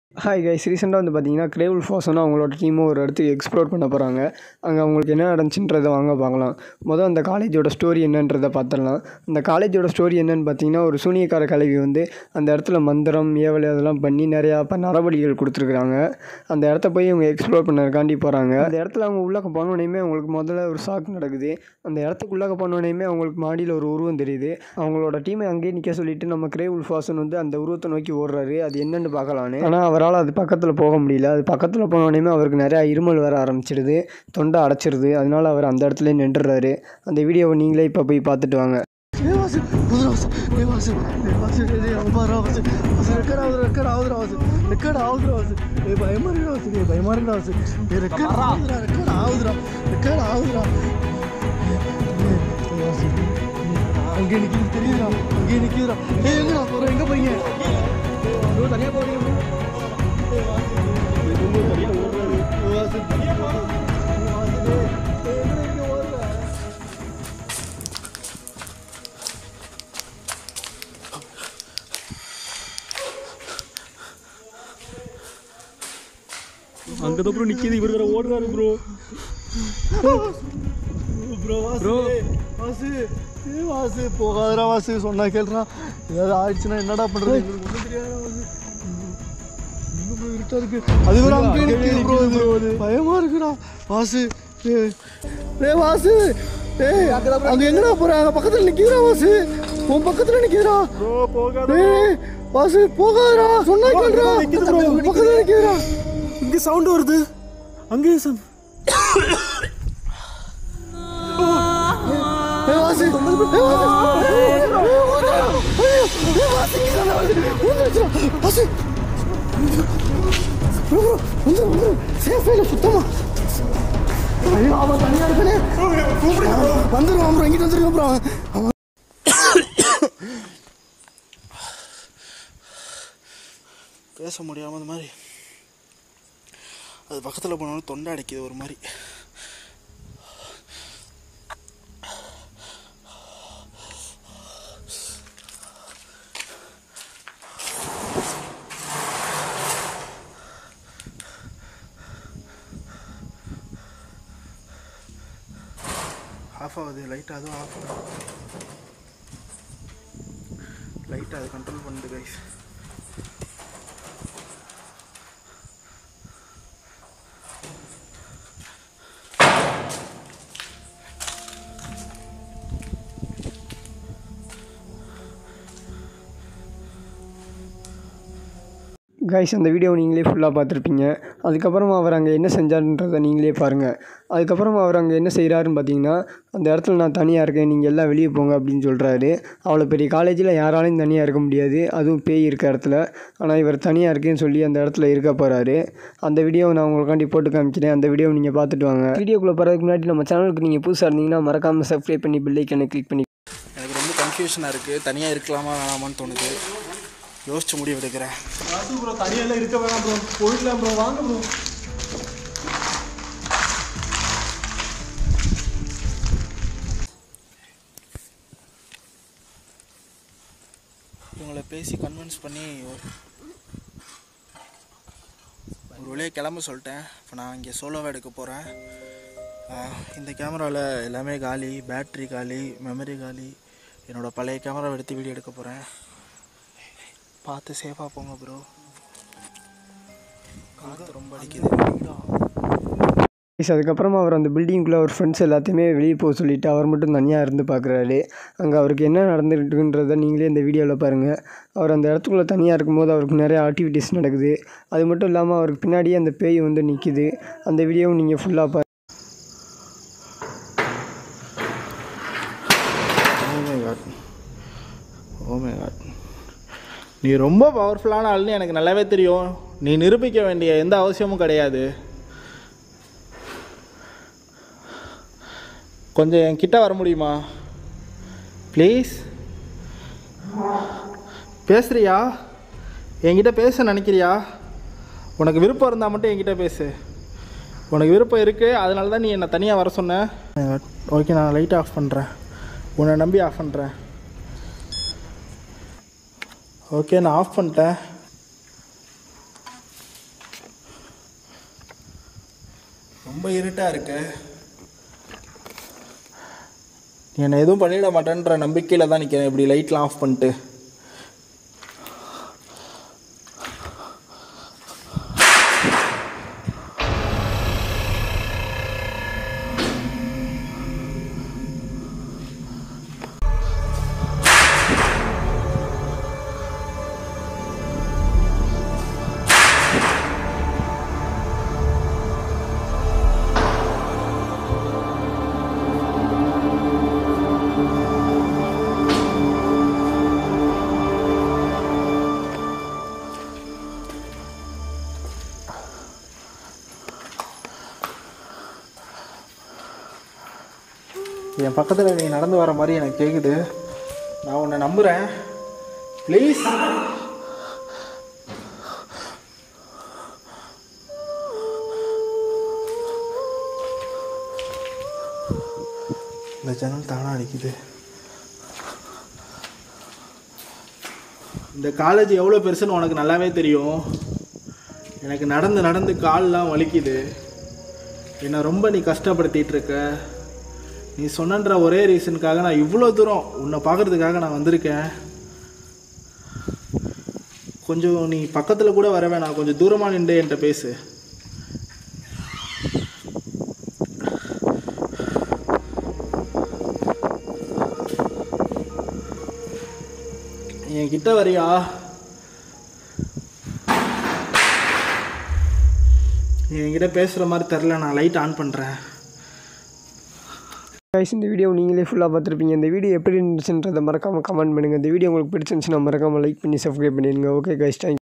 Hi guys ரீசெண்டாக வந்து பார்த்தீங்கன்னா கிரேவல் ஃபாசனும் அவங்களோட டீமும் ஒரு இடத்துக்கு எக்ஸ்ப்ளோர் பண்ண போகிறாங்க அங்கே அவங்களுக்கு என்ன நடந்துச்சுன்றதை வாங்க பார்க்கலாம் மொதல் அந்த காலேஜோட ஸ்டோரி என்னன்றதை பார்த்துடலாம் அந்த காலேஜோட ஸ்டோரி என்னன்னு பார்த்தீங்கன்னா ஒரு சூனியக்கார கல்வி வந்து அந்த இடத்துல மந்திரம் ஏவலை அதெல்லாம் பண்ணி நிறையா இப்போ நரபலிகள் கொடுத்துருக்குறாங்க அந்த இடத்த போய் அவங்க எக்ஸ்ப்ளோர் பண்ணதுக்காண்டி போகிறாங்க அந்த இடத்துல அவங்க உள்ளக்க போனோடனேயுமே அவங்களுக்கு முதல்ல ஒரு ஷாக் நடக்குது அந்த இடத்துக்குள்ளக்க போனோடனேயுமே அவங்களுக்கு மாடியில் ஒரு உருவம் தெரியுது அவங்களோட டீமை அங்கேயே நிற்க சொல்லிட்டு நம்ம கிரேவல் ஃபாசன் வந்து அந்த உருவத்தை நோக்கி ஓடுறாரு அது என்னன்னு பார்க்கலான்னு ஆனால் அவரால் அது பக்கத்தில் போக முடியல அது பக்கத்தில் போனோடனே அவருக்கு நிறையா இருமல் வர ஆரம்பிச்சிடுது தொண்டை அடைச்சிருது அதனால அவர் அந்த இடத்துல நின்றுறாரு அந்த வீடியோவை நீங்களே இப்போ போய் பார்த்துட்டு வாங்க வாசு புது வாசு ஏ வாசு ஏ வாசு ஏ அம்மாரா வாசு வாசு ரெக்கார்ட் ஆகுது ரெக்கார்ட் ஆகுதுடா வாசு ரெக்கார்ட் ஆகுதுடா வாசு ஏ பயமா இருக்குடா வாசு ஏ பயமா இருக்குடா வாசு ஏ ரெக்கார்ட் ஆகுதுடா ரெக்கார்ட் ஆகுதுடா ரெக்கார்ட் ஆகுதுடா ஏ வாசு அங்கே நிற்கிது தெரியுதுடா அங்கே நிற்கிதுடா ஏ எங்கடா போகிறோம் எங்கே போறீங்க ஐயோ, தனியா போறீங்க bro. ஏ வாசு ஏ வாசு ஏ வாசு ஏ எங்கடா இங்கே ஓடுற அங்கதான் ப்ரோ நிக்கிது இவர் வேற ஓடுறாரு ப்ரோ ப்ரோ வாசு வாசு ஏ வாசு போகாதடா வாசு சொன்னா கேள்றா ஏதாவது ஆயிடுச்சுன்னா என்னடா பண்றது எங்களுக்கு ஒன்றும் தெரியாதா வாசு இன்னும் bro இருட்டா இருக்கு அது வேற அங்கே நிற்கிது ப்ரோ இது பயமா இருக்குடா வாசு ஏய், ஏய் வாசு ஏய் அங்க எங்கடா போறாங்க பக்கத்துல நிக்கிறா வாசு உன் பக்கத்துல நிக்கிறா ப்ரோ போகாத ஏய் வாசு போகாதடா சொன்னா கேள்றா நிக்குது bro. பக்கத்துல நிக்கிறா இங்க சவுண்ட் வருது அங்கேயே சார் ஏய் வாசு ஏய் வாசு ஏய் ஓடுறா. ஏய், ஏய் வாசு இங்க தானே வாசு ஊந்துருச்சுடா. வாசு ப்ரோ ப்ரோ வந்துரு வந்துரு சேஃப் இல்லை சுத்தமா ஐயோ அவன் தனியா இருக்கானே வந்துருவான் ப்ரோ இங்கிட்டு வந்துருங்க ப்ரோ அவன் பேச முடியாமல் அந்த மாதிரி அது பக்கத்தில் போனாலும் தொண்டை அடைக்குது ஒரு மாதிரி ஆஃப் ஆகுது லைட் அதுவும் ஆஃப் ஆகுது லைட் அது கண்ட்ரோல் பண்ணுது கைஸ் கைஸ் அந்த வீடியோவை நீங்களே ஃபுல்லாக பார்த்துருப்பீங்க அதுக்கப்புறமா அவர் அங்கே என்ன செஞ்சாருன்றதை நீங்களே பாருங்கள் அதுக்கப்புறமா அவர் அங்கே என்ன செய்கிறாருன்னு பார்த்தீங்கன்னா அந்த இடத்துல நான் தனியாக இருக்கேன் நீங்கள் எல்லாம் வெளியே போங்க அப்படின்னு சொல்கிறாரு அவ்வளோ பெரிய காலேஜில் யாராலையும் தனியாக இருக்க முடியாது அதுவும் பேய் இருக்க இடத்துல ஆனால் இவர் தனியாக இருக்கேன்னு சொல்லி அந்த இடத்துல இருக்க போகிறாரு அந்த வீடியோவை நான் உங்களுக்காண்டி போட்டு காமிக்கிறேன் அந்த வீடியோவை நீங்கள் பார்த்துட்டு வாங்க வீடியோக்குள்ளே போகிறதுக்கு முன்னாடி நம்ம சேனலுக்கு நீங்கள் புதுசாக இருந்தீங்கன்னா மறக்காமல் சப்ஸ்கிரைப் பண்ணி பெல்லைக்கனை கிளிக் பண்ணி எனக்கு ரொம்ப கன்ஃபியூஷனாக இருக்குது தனியாக இருக்கலாமா வேணாமான்னு தோணுது யோசிச்சு முடிவு எடுக்கிறேன் அது ப்ரோ தனியெல்லாம் இருக்க வேணாம் ப்ரோ போயிடலாம் ப்ரோ வாங்க ப்ரோ இவங்களை பேசி கன்வின்ஸ் பண்ணி ஒரு ஒரு வழியாக கிளம்ப சொல்லிட்டேன் இப்போ நான் இங்கே சோலோவாக எடுக்க போகிறேன் இந்த கேமராவில் எல்லாமே காலி பேட்ரி காலி மெமரி காலி என்னோட பழைய கேமராவை எடுத்து வீடியோ எடுக்க போகிறேன் பார்த்து சேஃபாக போங்க ப்ரோ காற்று ரொம்ப அடிக்குது ப்ளீஸ் அதுக்கப்புறமா அவர் அந்த பில்டிங்குள்ளே அவர் ஃப்ரெண்ட்ஸ் எல்லாத்தையுமே வெளியே போக சொல்லிவிட்டு அவர் மட்டும் தனியாக இருந்து பார்க்குறாரு அங்கே அவருக்கு என்ன நடந்துட்டுன்றதை நீங்களே இந்த வீடியோவில் பாருங்கள் அவர் அந்த இடத்துக்குள்ளே தனியாக இருக்கும்போது அவருக்கு நிறைய ஆக்டிவிட்டீஸ் நடக்குது அது மட்டும் இல்லாமல் அவருக்கு பின்னாடியே அந்த பேய் வந்து நிற்கிது அந்த வீடியோவும் நீங்கள் ஃபுல்லாக பாருங்கள் ஓமே காட் ஓமே காட் நீ ரொம்ப பவர்ஃபுல்லான ஆள்னு எனக்கு நல்லாவே தெரியும் நீ நிரூபிக்க வேண்டிய எந்த அவசியமும் கிடையாது கொஞ்சம் என் கிட்ட வர முடியுமா ப்ளீஸ் பேசுறியா என்கிட்ட பேச நினைக்கிறியா உனக்கு விருப்பம் இருந்தால் மட்டும் என்கிட்ட பேசு உனக்கு விருப்பம் இருக்குது அதனால தான் நீ என்னை தனியாக வர சொன்ன ஓகே நான் லைட் ஆஃப் பண்ணுறேன் உன்னை நம்பி ஆஃப் பண்ணுறேன் ஓகே நான் ஆஃப் பண்ணிட்டேன் ரொம்ப இருட்டாக இருக்கு நீ என்னை எதுவும் பண்ணிட மாட்டேன்ற நம்பிக்கையில் தான் நிற்கிறேன் இப்படி லைட்லாம் ஆஃப் பண்ணிட்டு என் பக்கத்தில் நீ நடந்து வர மாதிரி எனக்கு கேட்குது நான் உன்னை நம்புகிறேன் ப்ளீஸ் இந்த ஜன்னல் தானாக அடிக்குது இந்த காலேஜ் எவ்வளோ பெருசுன்னு உனக்கு நல்லாவே தெரியும் எனக்கு நடந்து நடந்து கால்லாம் வலிக்குது என்னை ரொம்ப நீ கஷ்டப்படுத்திட்டு இருக்க நீ சொன்னன்ற ஒரே ரீசனுக்காக நான் இவ்வளோ தூரம் உன்னை பார்க்கறதுக்காக நான் வந்திருக்கேன் கொஞ்சம் நீ பக்கத்தில் கூட வர வேணாம் கொஞ்சம் தூரமாக நின்று என்கிட்ட பேசு என் கிட்ட வரியா நீ என்கிட்ட பேசுகிற மாதிரி தெரில நான் லைட் ஆன் பண்ணுறேன் கைஸ் இந்த வீடியோ நீங்களே ஃபுல்லாக பார்த்துருப்பீங்க இந்த வீடியோ எப்படி இருந்துச்சுன்றதை மறக்காமல் கமெண்ட் பண்ணுங்கள் இந்த வீடியோ உங்களுக்கு பிடிச்சிருந்துச்சுன்னா மறக்காமல் லைக் பண்ணி சப்ஸ்கிரைப் பண்ணிடுங்க ஓகே கைஸ் தேங்க்